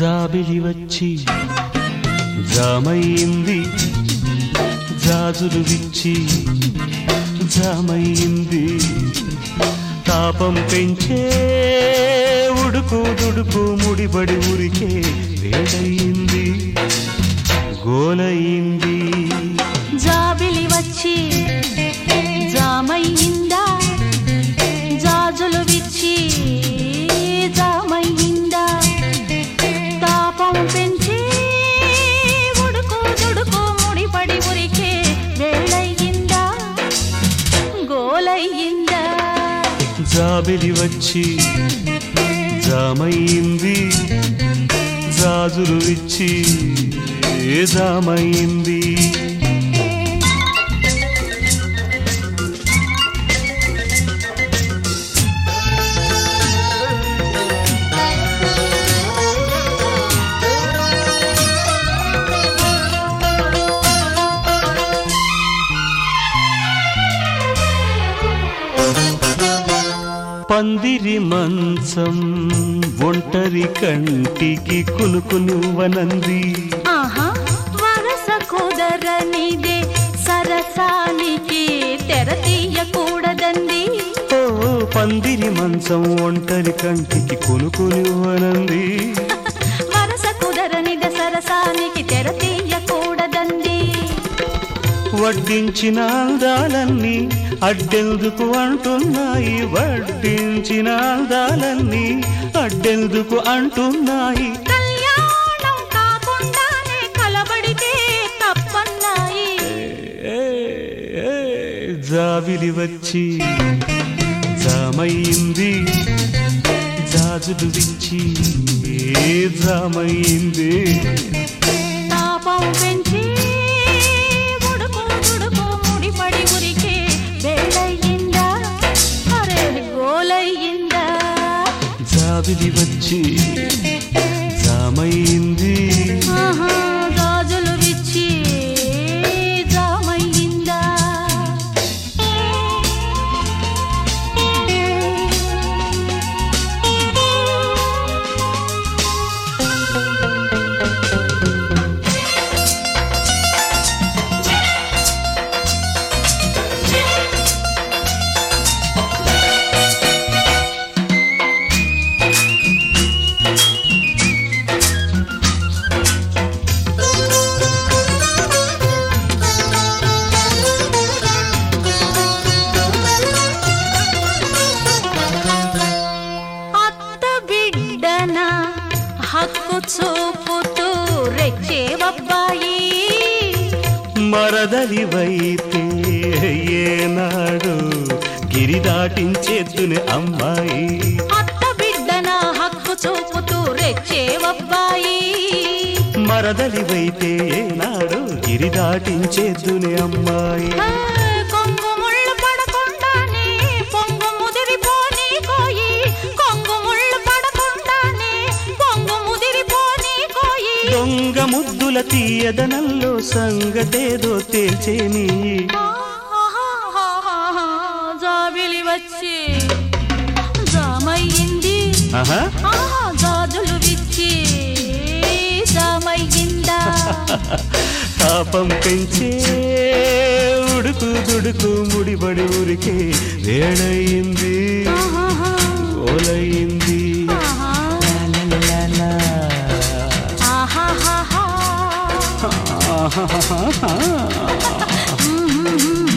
జాబిలి వచ్చి జామయింది జాజులు విచ్చి జామయింది తాపం పెంచే ఉడుకు దుడుకు ముడిబడి ఉరికే వేడయింది గోలయింది జాబిలి వచ్చి జామయ్యిందా జాజులు విచ్చి జామయ్యిందా తాపం పెంచి ఉడుకు దుడుకు ముడిపడి ఉరికే వేళయ్యిందా గోలయ్యిందా జాబిలి వచ్చి జామయింది జాజులు ఇచ్చి జామయింది పందిరి మంచం ఒంటరి కంటికి కునుకునువనంది ఆహా వరస కుదరనిదే సరసానికి తెర తీయకూడదండి ఓ పందిరి మంచం ఒంటరి కంటికి కునుకునువనంది వరస కుదరనిదే సరసానికి తెర తీయకూడదండి వడ్డించిన అందాలన్నీ అడ్డెందుకు అంటున్నాయి వడ్డించిన అందాలన్నీ అడ్డెందుకు అంటున్నాయి కళ్యాణం కాకుండానే కలబడితే తప్పన్నాయి ఏ, ఏ, జాబిలి వచ్చి జామయింది జాజులు విచ్చి ఏ జామయింది తాపం పెంచి ఉడుకు దుడుకు ముడిపడి ఉరికే వేళయ్యిందా అరే గోలయ్యిందా జాబిలి వచ్చి జామయింది ఆహా, గాజులు విచ్చి జామయ్యిందా అత్త బిడ్డన హక్కు చూపుతూ రెచ్చేవబ్బాయి మరదలివైతే ఏనాడు గిరి దాటించేద్దునే అమ్మాయి అత్త బిడ్డన హక్కు చూపుతూ రెచ్చేవబ్బాయి మరదలివైతే ఏనాడు గిరి దాటించేద్దునే అమ్మాయి ఆ, కొంగు ముళ్ళు పడకుండానే పొంగు ముదిరిపోని కోయి కొంగు ముళ్ళు పడకుండానే పొంగు ముదిరిపోని కోయి దొంగ ముద్దుల తీయదనంలో సంగతేదో తేల్చేని ఆహాహాహాహా, జాబిలి వచ్చి జామయ్యింది ఆహా ఆహా గాజులు విచ్చి జామయ్యిందా తాపం పెంచే ఉడుకు దుడుకు ముడిబడి ఊరికే వేడయింది ఆహాహా, ఓలయింది ఆహా, లాలాలాలా. ఆహాహాహా. ఆహాహాహా. మ్మ్, మ్మ్, మ్మ్.